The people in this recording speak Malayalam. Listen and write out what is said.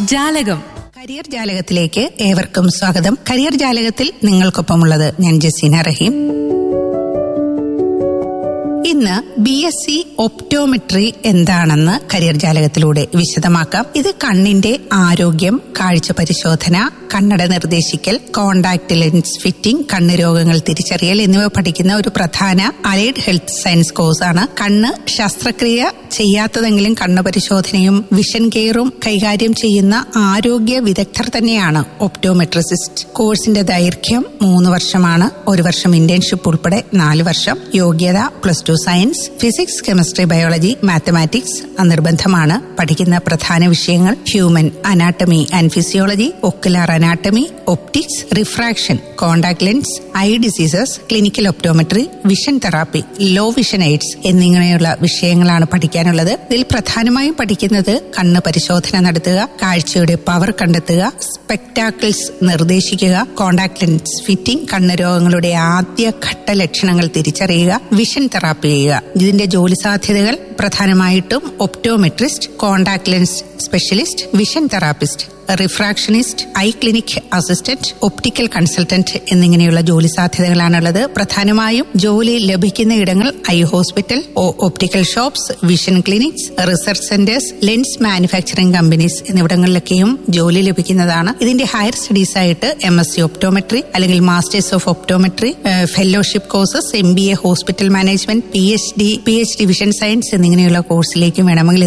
ജാലകം കരിയർ ജാലകത്തിലേക്ക് ഏവർക്കും സ്വാഗതം കരിയർ ജാലകത്തിൽ നിങ്ങൾക്കൊപ്പമുള്ളത് ഞാൻ ജസീന റഹീം ഇന്ന് ബി എസ് സി ഒപ്റ്റോമെട്രി എന്താണെന്ന് കരിയർ ജാലകത്തിലൂടെ വിശദമാക്കാം ഇത് കണ്ണിന്റെ ആരോഗ്യം കാഴ്ച പരിശോധന കണ്ണട നിർദ്ദേശിക്കൽ കോണ്ടാക്ട് ലെൻസ് ഫിറ്റിംഗ് കണ്ണ് രോഗങ്ങൾ തിരിച്ചറിയൽ എന്നിവ പഠിക്കുന്ന ഒരു പ്രധാന അലൈഡ് ഹെൽത്ത് സയൻസ് കോഴ്സാണ് കണ്ണ് ശസ്ത്രക്രിയ ചെയ്യാത്തതെങ്കിലും കണ്ണ് പരിശോധനയും വിഷൻ കെയറും കൈകാര്യം ചെയ്യുന്ന ആരോഗ്യ വിദഗ്ധർ തന്നെയാണ് ഒപ്റ്റോമെട്രിസിസ്റ്റ് കോഴ്സിന്റെ ദൈർഘ്യം മൂന്ന് വർഷമാണ് ഒരു വർഷം ഇന്റേൺഷിപ്പ് ഉൾപ്പെടെ നാല് വർഷം യോഗ്യത plus two science physics chemistry biology mathematics നിർബന്ധമാണ് പഠിക്കുന്ന പ്രധാന വിഷയങ്ങൾ human anatomy and physiology ocular anatomy optics refraction contact lens eye diseases clinical optometry vision therapy low vision aids എന്നിങ്ങനെയുള്ള വിഷയങ്ങളാണ് പഠിക്കാനുള്ളത് ഇതിൽ പ്രധാനമായും പഠിക്കുന്നത് കണ്ണ് പരിശോധന നടത്തുക കാഴ്ചയുടെ പവർ കണ്ടെത്തുക സ്പെക്ടാക്കിൾസ് നിർദ്ദേശിക്കുക കോണ്ടാക്ട് ലെൻസ് ഫിറ്റിംഗ് കണ്ണ് രോഗങ്ങളുടെ ആദ്യ ഘട്ട ലക്ഷണങ്ങൾ തിരിച്ചറിയുക വിഷൻ തെറാപ്പി ചെയ്യുക ഇതിന്റെ ജോലി സാധ്യതകൾ പ്രധാനമായിട്ടും optometrist contact lens specialist vision therapist refractionist eye clinic assistant optical consultant എന്നിങ്ങനെയുള്ള ജോലി സാധ്യതകളാണുള്ളത് പ്രധാനമായും ജോലി ലഭിക്കുന്ന ഇടങ്ങൾ eye hospital optical shops vision clinics research centres lens manufacturing companies എന്നിവിടങ്ങളിലൊക്കെയും ജോലി ലഭിക്കുന്നതാണ് ഇതിന്റെ ഹയർ സ്റ്റഡീസ് ആയിട്ട് എം എസ് സി ഒപ്റ്റോമെട്രി അല്ലെങ്കിൽ masters of optometry fellowship courses M B A hospital management P H D P H D vision science എന്നിങ്ങനെയുള്ള കോഴ്സിലേക്കും വേണമെങ്കിൽ